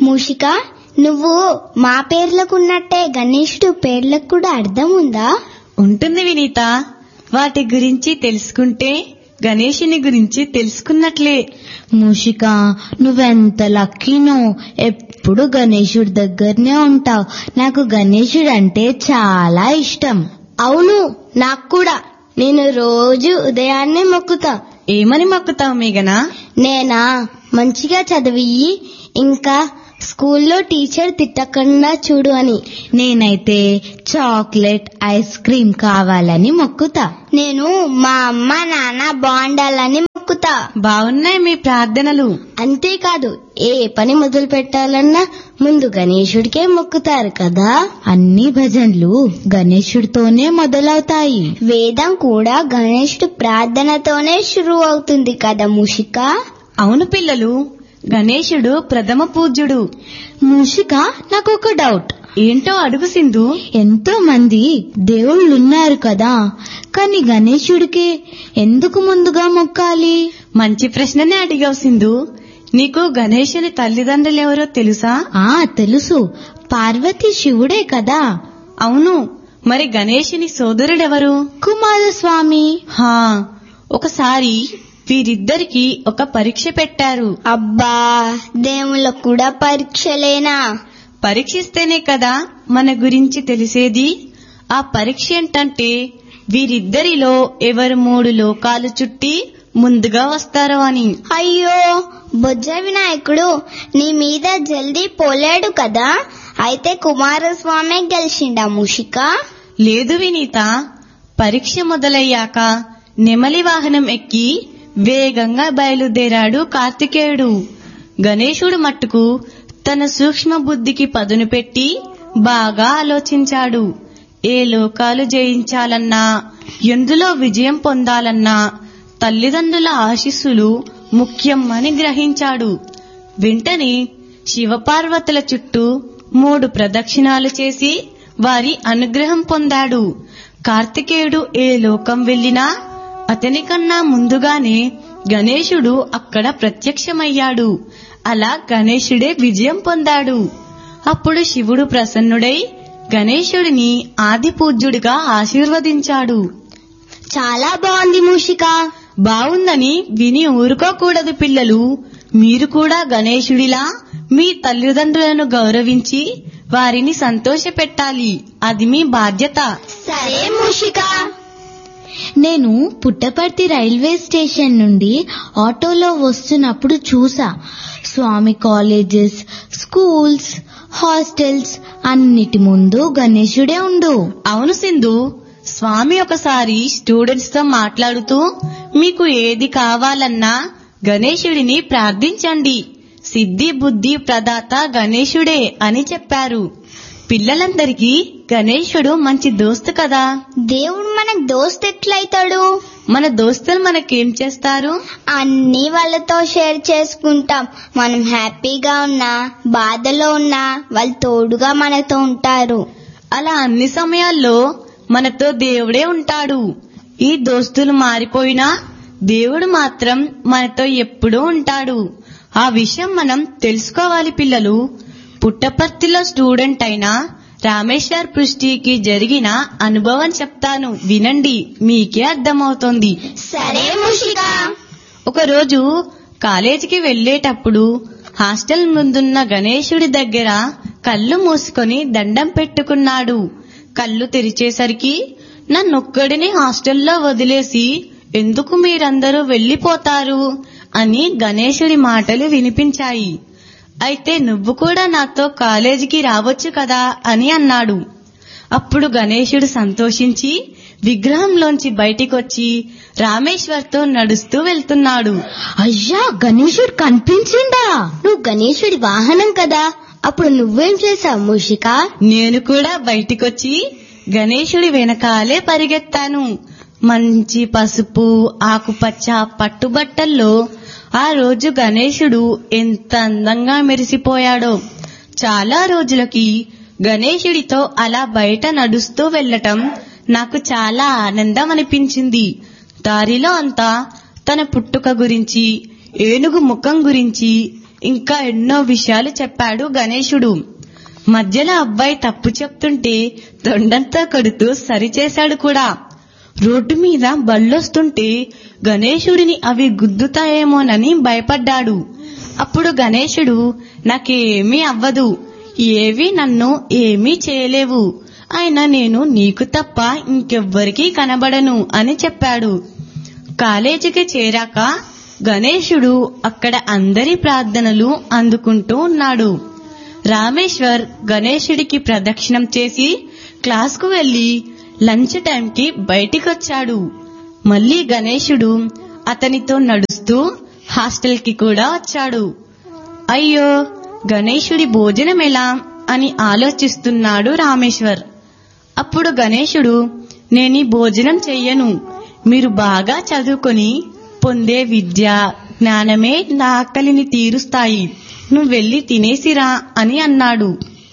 మూషిక నువ్వు మా పేర్లకున్నట్టే గణేశుడు పేర్లకు కూడా అర్థం ఉందా ఉంటుంది వినీత వాటి గురించి తెలుసుకుంటే గణేషుని గురించి తెలుసుకున్నట్లే మూషిక నువ్వెంత లక్కీనో ఎప్పుడు గణేశుడి దగ్గరనే ఉంటావు నాకు గణేశుడు అంటే చాలా ఇష్టం అవును నాకు కూడా నేను రోజు ఉదయాన్నే మొక్కుతా ఏమని మొక్కుతావు మేఘనా నేనా మంచిగా చదివి ఇంకా స్కూల్లో టీచర్ తిట్టకుండా చూడు అని నేనైతే చాక్లెట్ ఐస్ క్రీమ్ కావాలని మొక్కుతా నేను మా అమ్మ నాన్న బాగుండాలని మొక్కుతా బాగున్నాయి మీ ప్రార్థనలు అంతేకాదు ఏ పని మొదలు పెట్టాలన్నా ముందు గణేశుడికే మొక్కుతారు కదా అన్ని భజనలు గణేశుడితోనే మొదలవుతాయి వేదం కూడా గణేశుడు ప్రార్థనతోనే షురు అవుతుంది కదా మూషిక అవును పిల్లలు గణేశుడు ప్రథమ పూజ్యుడు మూషిక నాకు ఒక డౌట్ ఏంటో అడుగు సింధు ఎంతో మంది దేవుళ్ళున్నారు కదా కానీ గణేశుడికి ఎందుకు ముందుగా మొక్కాలి మంచి ప్రశ్ననే అడిగావు సింధు నీకు గణేశుని తల్లిదండ్రులు ఎవరో తెలుసా ఆ తెలుసు పార్వతి శివుడే కదా అవును మరి గణేశుని సోదరుడెవరు కుమారస్వామి హా ఒకసారి వీరిద్దరికి ఒక పరీక్ష పెట్టారు అబ్బా దేవుళ్ళకు కూడా పరీక్షలేనా పరీక్షిస్తేనే కదా మన గురించి తెలిసేది ఆ పరీక్ష ఏంటంటే వీరిద్దరిలో ఎవరు మూడు లోకాలు చుట్టి ముందుగా వస్తారో అని అయ్యో బొజ్జ వినాయకుడు నీ మీద జల్దీ పోలేడు కదా అయితే కుమారస్వామి గెలిచిండా మూషిక లేదు వినీత పరీక్ష మొదలయ్యాక నెమలి వాహనం ఎక్కి వేగంగా బయలుదేరాడు కార్తికేయుడు గణేశుడు మట్టుకు తన సూక్ష్మ బుద్ధికి పదును పెట్టి బాగా ఆలోచించాడు ఏ లోకాలు జయించాలన్నా ఎందులో విజయం పొందాలన్నా తల్లిదండ్రుల ఆశీస్సులు ముఖ్యం అని గ్రహించాడు వెంటనే శివపార్వతుల చుట్టూ మూడు ప్రదక్షిణాలు చేసి వారి అనుగ్రహం పొందాడు కార్తికేయుడు ఏ లోకం వెళ్ళినా అతని కన్నా ముందుగానే గణేశుడు అక్కడ ప్రత్యక్షమయ్యాడు అలా గణేశుడే విజయం పొందాడు అప్పుడు శివుడు ప్రసన్నుడై గణేశుడిని ఆది పూజ్యుడిగా ఆశీర్వదించాడు చాలా బాగుంది మూషిక బావుందని విని ఊరుకోకూడదు పిల్లలు మీరు కూడా గణేశుడిలా మీ తల్లిదండ్రులను గౌరవించి వారిని సంతోషపెట్టాలి అది మీ బాధ్యత సరే మూషిక నేను పుట్టపర్తి రైల్వే స్టేషన్ నుండి ఆటోలో వస్తున్నప్పుడు చూసా స్వామి కాలేజెస్ స్కూల్స్ హాస్టల్స్ అన్నిటి ముందు గణేశుడే ఉండు అవును సింధు స్వామి ఒకసారి స్టూడెంట్స్ తో మాట్లాడుతూ మీకు ఏది కావాలన్నా గణేశుడిని ప్రార్థించండి సిద్ధి బుద్ధి ప్రదాత గణేశుడే అని చెప్పారు పిల్లలందరికీ గణేశుడు మంచి దోస్తు కదా దేవుడు మనకు దోస్త్ ఎట్లయితాడు మన దోస్తులు మనకేం చేస్తారు అన్ని వాళ్ళతో షేర్ చేసుకుంటాం మనం హ్యాపీగా ఉన్నా బాధలో ఉన్నా వాళ్ళు తోడుగా మనతో ఉంటారు అలా అన్ని సమయాల్లో మనతో దేవుడే ఉంటాడు ఈ దోస్తులు మారిపోయినా దేవుడు మాత్రం మనతో ఎప్పుడూ ఉంటాడు ఆ విషయం మనం తెలుసుకోవాలి పిల్లలు పుట్టపర్తిలో స్టూడెంట్ అయిన రామేశ్వర్ పృష్టికి జరిగిన అనుభవం చెప్తాను వినండి మీకే అర్థమవుతోంది సరే మూషిక ఒకరోజు కాలేజీకి వెళ్ళేటప్పుడు హాస్టల్ ముందున్న గణేశుడి దగ్గర కళ్ళు మూసుకొని దండం పెట్టుకున్నాడు కళ్ళు తెరిచేసరికి నన్నొక్కడిని హాస్టల్లో వదిలేసి ఎందుకు మీరందరూ వెళ్ళిపోతారు అని గణేశుడి మాటలు వినిపించాయి అయితే నువ్వు కూడా నాతో కాలేజీకి రావచ్చు కదా అని అన్నాడు అప్పుడు గణేశుడు సంతోషించి విగ్రహంలోంచి బయటికొచ్చి రామేశ్వర్తో నడుస్తూ వెళ్తున్నాడు అయ్యా గణేశుడు కనిపించిందా నువ్వు గణేశుడి వాహనం కదా అప్పుడు నువ్వేం చేశావు మూషిక నేను కూడా బయటికొచ్చి గణేశుడి వెనకాలే పరిగెత్తాను మంచి పసుపు ఆకుపచ్చ పట్టుబట్టల్లో ఆ రోజు గణేశుడు ఎంత అందంగా మెరిసిపోయాడో చాలా రోజులకి గణేశుడితో అలా బయట నడుస్తూ వెళ్ళటం నాకు చాలా ఆనందం అనిపించింది దారిలో అంతా తన పుట్టుక గురించి ఏనుగు ముఖం గురించి ఇంకా ఎన్నో విషయాలు చెప్పాడు గణేశుడు మధ్యలో అబ్బాయి తప్పు చెప్తుంటే దొండంతా కొడుతూ సరిచేశాడు కూడా రోడ్డు మీద బళ్ళొస్తుంటే గణేశుడిని అవి గుద్దుతాయేమోనని భయపడ్డాడు అప్పుడు గణేశుడు నాకేమీ అవ్వదు ఏవి నన్ను ఏమీ చేయలేవు అయినా నేను నీకు తప్ప ఇంకెవ్వరికీ కనబడను అని చెప్పాడు కాలేజీకి చేరాక గణేశుడు అక్కడ అందరి ప్రార్థనలు అందుకుంటూ ఉన్నాడు రామేశ్వర్ గణేశుడికి ప్రదక్షిణం చేసి క్లాస్కు వెళ్లి లంచ్ టైంకి బయటికొచ్చాడు మళ్ళీ గణేశుడు అతనితో నడుస్తూ హాస్టల్కి కూడా వచ్చాడు అయ్యో గణేశుడి భోజనం ఎలా అని ఆలోచిస్తున్నాడు రామేశ్వర్ అప్పుడు గణేశుడు నేనీ భోజనం చెయ్యను మీరు బాగా చదువుకొని పొందే విద్య జ్ఞానమే నా ఆకలిని తీరుస్తాయి నువ్వు వెళ్ళి తినేసిరా అని అన్నాడు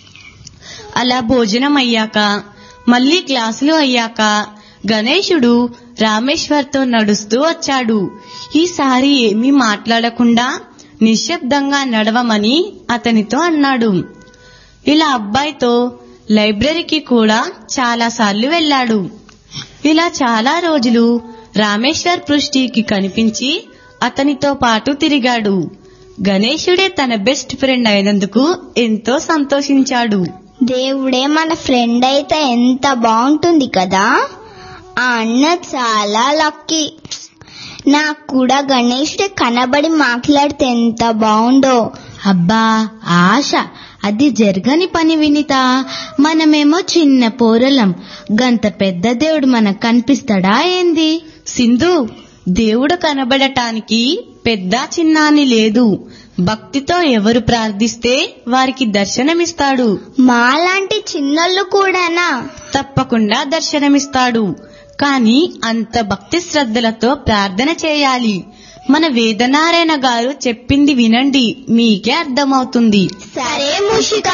అలా భోజనం అయ్యాక మళ్ళీ క్లాసులు అయ్యాక గణేశుడు రామేశ్వర్తో నడుస్తూ వచ్చాడు ఈసారి ఏమీ మాట్లాడకుండా నిశ్శబ్దంగా నడవమని అతనితో అన్నాడు ఇలా అబ్బాయితో లైబ్రరీకి కూడా చాలాసార్లు వెళ్ళాడు ఇలా చాలా రోజులు రామేశ్వర్ పృష్టికి కనిపించి అతనితో పాటు తిరిగాడు గణేశుడే తన బెస్ట్ ఫ్రెండ్ అయినందుకు ఎంతో సంతోషించాడు దేవుడే మన ఫ్రెండ్ అయితే ఎంత బాగుంటుంది కదా ఆ అన్న చాలా లక్కీ నాకు కూడా గణేషుడు కనబడి మాట్లాడితే ఎంత బాగుండో అబ్బా ఆశ అది జరగని పని వినిత మనమేమో చిన్న పోరలం గంత పెద్ద దేవుడు మనకు కనిపిస్తాడా ఏంది సింధు దేవుడు కనబడటానికి పెద్ద చిన్న అని లేదు భక్తితో ఎవరు ప్రార్థిస్తే వారికి దర్శనమిస్తాడు మాలాంటి చిన్నోళ్ళు కూడానా తప్పకుండా దర్శనమిస్తాడు కానీ అంత భక్తి శ్రద్ధలతో ప్రార్థన చేయాలి మన వేదనారాయణ గారు చెప్పింది వినండి మీకే అర్థమవుతుంది సరే ముషిక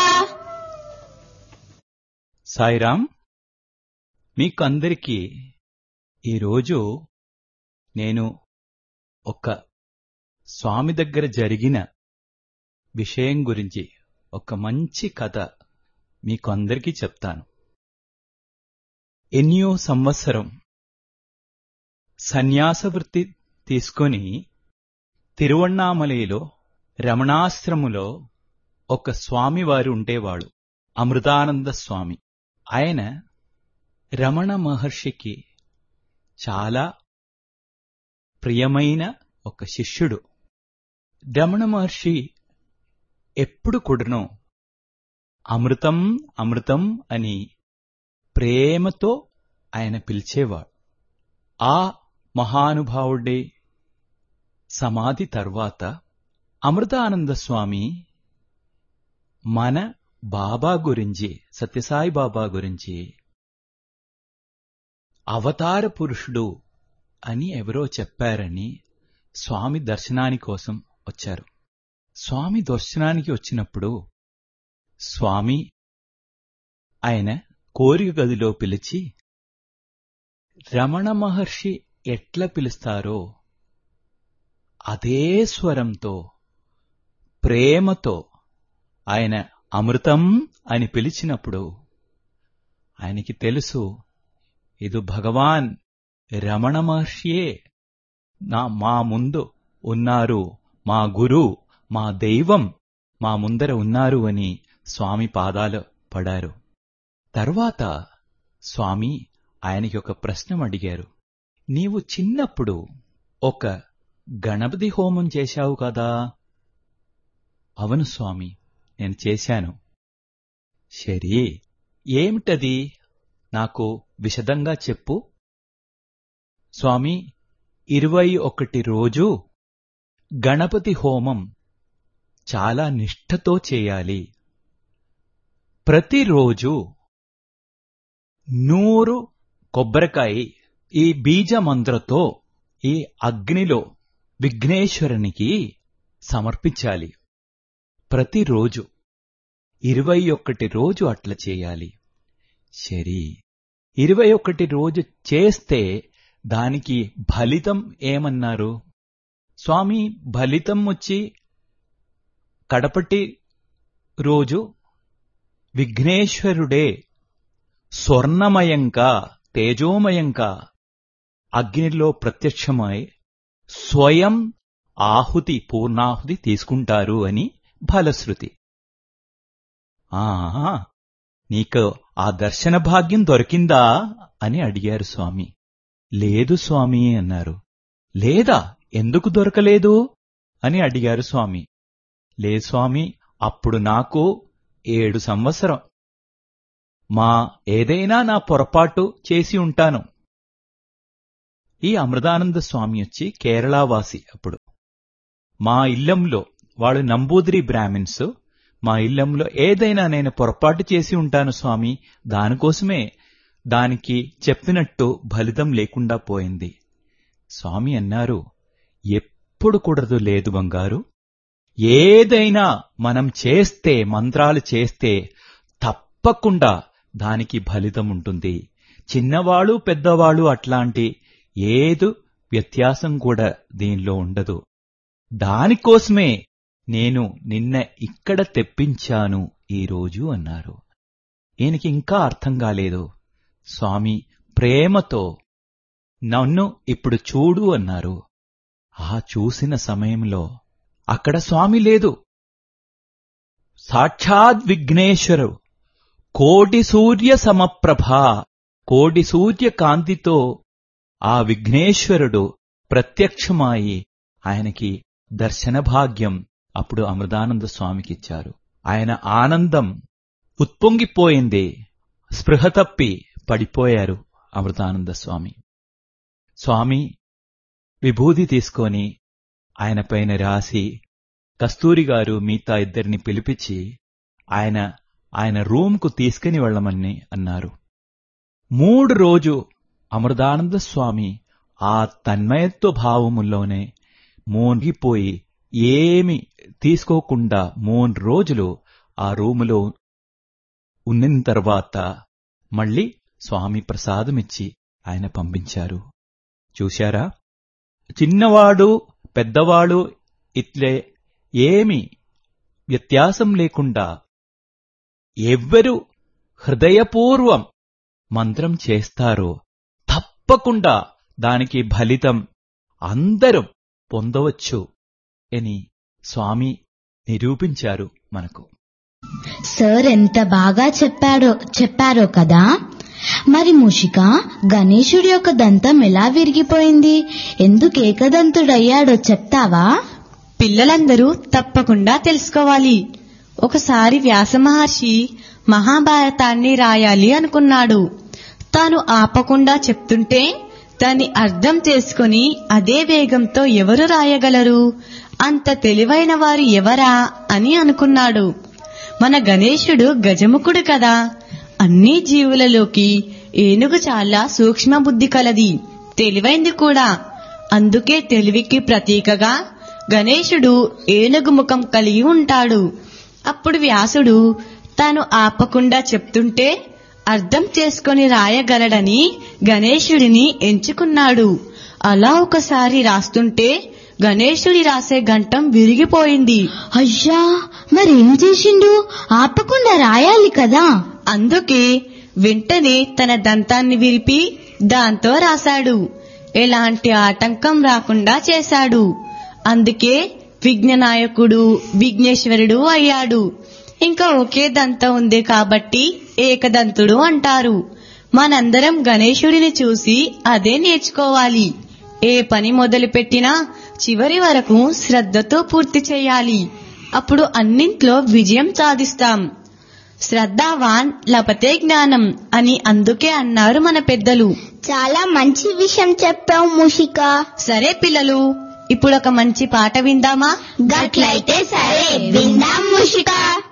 సాయిరామ్ మీకు అందరికీ ఈరోజు నేను ఒక స్వామి దగ్గర జరిగిన విషయం గురించి ఒక మంచి కథ మీకు అందరికీ చెప్తాను ఎన్నో సంవత్సరం సన్యాస వృత్తి తీసుకొని తిరువణ్ణామలలో రమణాశ్రములో ఒక స్వామివారు ఉండేవాడు అమృతానంద స్వామి ఆయన రమణ మహర్షికి చాలా ప్రియమైన ఒక శిష్యుడు రమణ మహర్షి ఎప్పుడు కూడాను అమృతం అమృతం అని ప్రేమతో ఆయన పిలిచేవాడు ఆ మహానుభావుడే సమాధి తర్వాత అమృతానంద స్వామి మన బాబా గురించి సత్యసాయి బాబా గురించి అవతార పురుషుడు అని ఎవరో చెప్పారని స్వామి దర్శనాని కోసం వచ్చారు స్వామి దర్శనానికి వచ్చినప్పుడు స్వామి ఆయన కోరిక గదిలో పిలిచి రమణ మహర్షి ఎట్లా పిలుస్తారో అదే స్వరంతో ప్రేమతో ఆయన అమృతం అని పిలిచినప్పుడు ఆయనకి తెలుసు ఇది భగవాన్ రమణ మహర్షియే నా మా ముందు ఉన్నారు మా గురు మా దైవం మా ముందర ఉన్నారు అని స్వామి పాదాలు పడారు తర్వాత స్వామి ఆయనకి ఒక ప్రశ్న అడిగారు నీవు చిన్నప్పుడు ఒక గణపతి హోమం చేశావు కదా అవును స్వామి నేను చేశాను సరే ఏమిటది నాకు విశదంగా చెప్పు స్వామి ఇరవై ఒకటి రోజు గణపతి హోమం చాలా నిష్ఠతో చేయాలి ప్రతిరోజు నూరు కొబ్బరికాయ ఈ బీజమంత్రతో ఈ అగ్నిలో విఘ్నేశ్వరునికి సమర్పించాలి ప్రతిరోజు ఇరవై ఒక్కటి రోజు అట్లా చేయాలి సరి ఇరవై ఒకటి రోజు చేస్తే దానికి ఫలితం ఏమన్నారు స్వామి ఫలితం వచ్చి కడపటి రోజు విఘ్నేశ్వరుడే స్వర్ణమయంగా తేజోమయంగా అగ్నిలో ప్రత్యక్షమై స్వయం ఆహుతి పూర్ణాహుతి తీసుకుంటారు అని ఫలశ్రుతి ఆ నీకు ఆ దర్శన భాగ్యం దొరికిందా అని అడిగారు స్వామి లేదు స్వామి అన్నారు లేదా ఎందుకు దొరకలేదు అని అడిగారు స్వామి లేదు స్వామి అప్పుడు నాకు ఏడు సంవత్సరం మా ఏదైనా నా పొరపాటు చేసి ఉంటాను ఈ అమృతానంద స్వామి వచ్చి కేరళవాసి అప్పుడు మా ఇల్లంలో వాళ్ళు నంబూదిరి బ్రాహ్మిన్స్ మా ఇల్లంలో ఏదైనా నేను పొరపాటు చేసి ఉంటాను స్వామి దానికోసమే దానికి చెప్పినట్టు ఫలితం లేకుండా పోయింది స్వామి అన్నారు ఎప్పుడు కుదరదు లేదు బంగారు ఏదైనా మనం చేస్తే మంత్రాలు చేస్తే తప్పకుండా దానికి ఫలితం ఉంటుంది చిన్నవాళ్ళు పెద్దవాళ్ళు అట్లాంటి ఏదు వ్యత్యాసం కూడా దీనిలో ఉండదు దానికోసమే నేను నిన్న ఇక్కడ తెప్పించాను ఈరోజు అన్నారు ఈయనకి ఇంకా అర్థం కాలేదు స్వామి ప్రేమతో నన్ను ఇప్పుడు చూడు అన్నారు ఆ చూసిన సమయంలో అక్కడ స్వామి లేదు సాక్షాత్ విఘ్నేశ్వరు కోటి సూర్య సమప్రభ కోటి సూర్య కాంతితో ఆ విఘ్నేశ్వరుడు ప్రత్యక్షమాయి ఆయనకి దర్శన భాగ్యం అప్పుడు అమృతానంద స్వామికిచ్చారు ఆయన ఆనందం ఉత్పొంగిపోయింది స్పృహ తప్పి పడిపోయారు అమృతానంద స్వామి స్వామి విభూది తీసుకొని ఆయన పైన రాసి కస్తూరి గారు మిగతా ఇద్దరిని పిలిపించి ఆయన ఆయన రూమ్కు తీసుకుని వెళ్ళమని అన్నారు మూడు రోజు అమృతానంద స్వామి ఆ తన్మయత్వ భావములోనే మోగిపోయి ఏమి తీసుకోకుండా మూడు రోజులు ఆ రూములో ఉన్న తర్వాత మళ్ళీ స్వామి ప్రసాదమిచ్చి ఆయన పంపించారు చూశారా చిన్నవాడు పెద్దవాడు ఇట్లే ఏమి వ్యత్యాసం లేకుండా ఎవ్వరు హృదయపూర్వం మంత్రం చేస్తారో తప్పకుండా దానికి ఫలితం అందరం పొందవచ్చు అని స్వామి నిరూపించారు మనకు సార్ ఎంత బాగా చెప్పాడో చెప్పారో కదా మరి ముషిక గణేశుడి యొక్క దంతం ఎలా విరిగిపోయింది ఎందుకు ఏకదంతుడయ్యాడో చెప్తావా పిల్లలందరూ తప్పకుండా తెలుసుకోవాలి ఒకసారి వ్యాసమహర్షి మహాభారతాన్ని రాయాలి అనుకున్నాడు తాను ఆపకుండా చెప్తుంటే దాన్ని అర్థం చేసుకుని అదే వేగంతో ఎవరు రాయగలరు అంత తెలివైన వారు ఎవరా అని అనుకున్నాడు మన గణేశుడు గజముఖుడు కదా అన్ని జీవులలోకి ఏనుగు చాలా సూక్ష్మ బుద్ధి కలది తెలివైంది కూడా అందుకే తెలివికి ప్రతీకగా గణేశుడు ఏనుగు ముఖం కలిగి ఉంటాడు అప్పుడు వ్యాసుడు తాను ఆపకుండా చెప్తుంటే అర్థం చేసుకొని రాయగలడని గణేశుడిని ఎంచుకున్నాడు అలా ఒకసారి రాస్తుంటే గణేశుడి రాసే గంటం విరిగిపోయింది అయ్యా మరేం చేసిండు ఆపకుండా రాయాలి కదా అందుకే వెంటనే తన దంతాన్ని విరిపి దాంతో రాశాడు ఎలాంటి ఆటంకం రాకుండా చేశాడు అందుకే విఘ్ననాయకుడు విఘ్నేశ్వరుడు అయ్యాడు ఇంకా ఒకే దంతం ఉంది కాబట్టి ఏకదంతుడు అంటారు మనందరం గణేశుడిని చూసి అదే నేర్చుకోవాలి ఏ పని మొదలుపెట్టినా చివరి వరకు శ్రద్ధతో పూర్తి చేయాలి అప్పుడు అన్నింట్లో విజయం సాధిస్తాం శ్రద్ధావాన్ లపతే జ్ఞానం అని అందుకే అన్నారు మన పెద్దలు చాలా మంచి విషయం చెప్పావు ముషిక సరే పిల్లలు ఇప్పుడు ఒక మంచి పాట విందామా గట్లయితే సరే విందాం ముషిక